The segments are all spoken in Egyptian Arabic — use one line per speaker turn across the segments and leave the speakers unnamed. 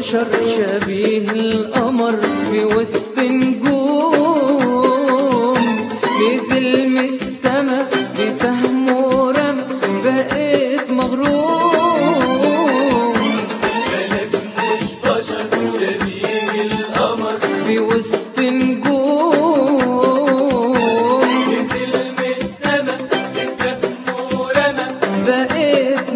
بشر شبيه القمر في وسط نجوم نزل من السما بسهم ورم بقيت مغروم
ملك مش بشر شبيه القمر
في وسط نجوم
نزل من السما بسهم ورمى
بقيت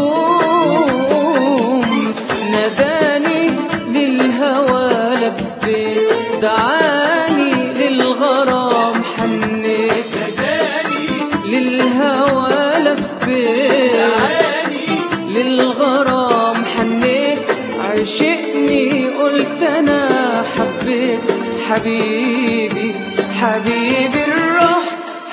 مغروم ناداني للهوى لبيت دعاني للغرام حنيت
ناداني
للهوى لبيت
دعاني
للغرام حنيت عشقني قلت انا حبيت حبيبي حبيبي الروح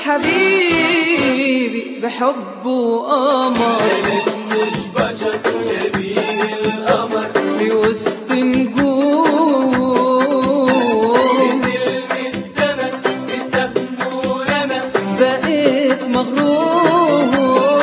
حبيبي بحبه قمر
ملك مش بشر شبيه القمر
في وسط نجوم
نزل من السما بسهم ورمى
بقيت مغروم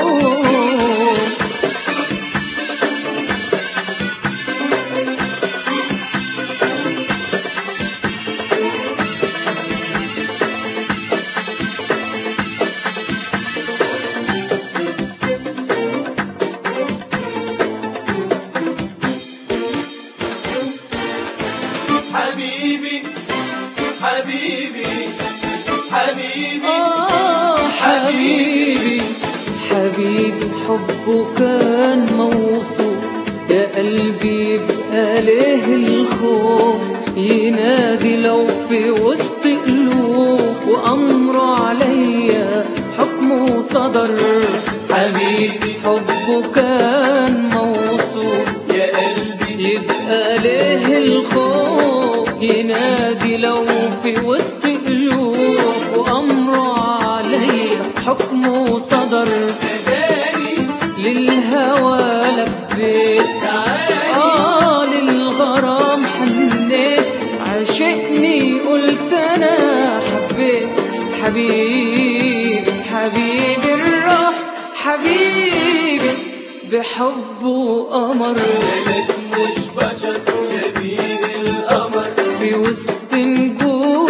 حبيبي حبيبي حبيبي
آه حبيبي حبيبي حبه كان موصوف يا قلبي يبقى ليه الخوف ينادي لو في وسط قلوب وأمره عليا حكمه صدر حبيبي حبه كان موصوف
يا قلبي
يبقى ليه الخوف ينادي لو في وسط قلوب وأمره عليا حكمه صدر
ناداني
للهوى لبيت
تعالي
آه للغرام حنيت عشقني قلت أنا حبيت حبيبي حبيبي الروح حبيبي بحبه قمر
ملك مش بشر شبيه القمر
في وسط نجوم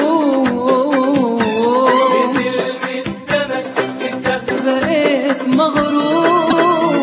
نزل من السما بسهم
بقيت مغروم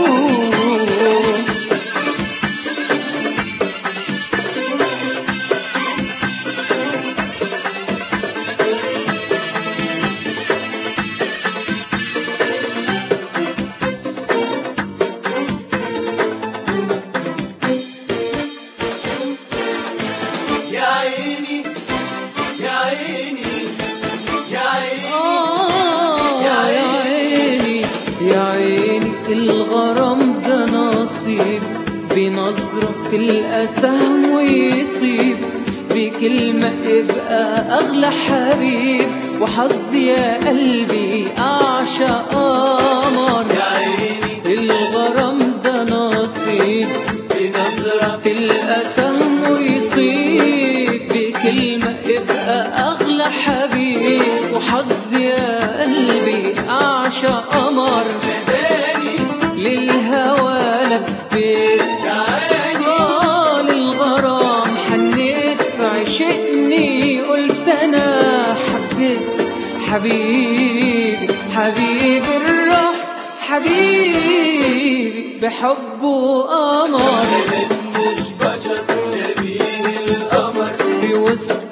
يا عيني يا عيني يا عيني
آه يا عيني يا عيني الغرام ده نصيب بنظرة تلقى سهم ويصيب بكلمة ابقى أغلى حبيب وحظي يا قلبي أعشق قمر
يا عيني
الغرام ده نصيب
بنظرة
تلقى سهم ويصيب بكلمة ابقى أغلى حبيب وحظي يا قلبي أعشق قمر
ناداني
للهوى لبيت
تعالي
آه للغرام حنيت عشقني قلت أنا حبيت حبيبي حبيبي الروح حبيبي بحبه قمر
ملك مش بشر شبيه القمر
في وسط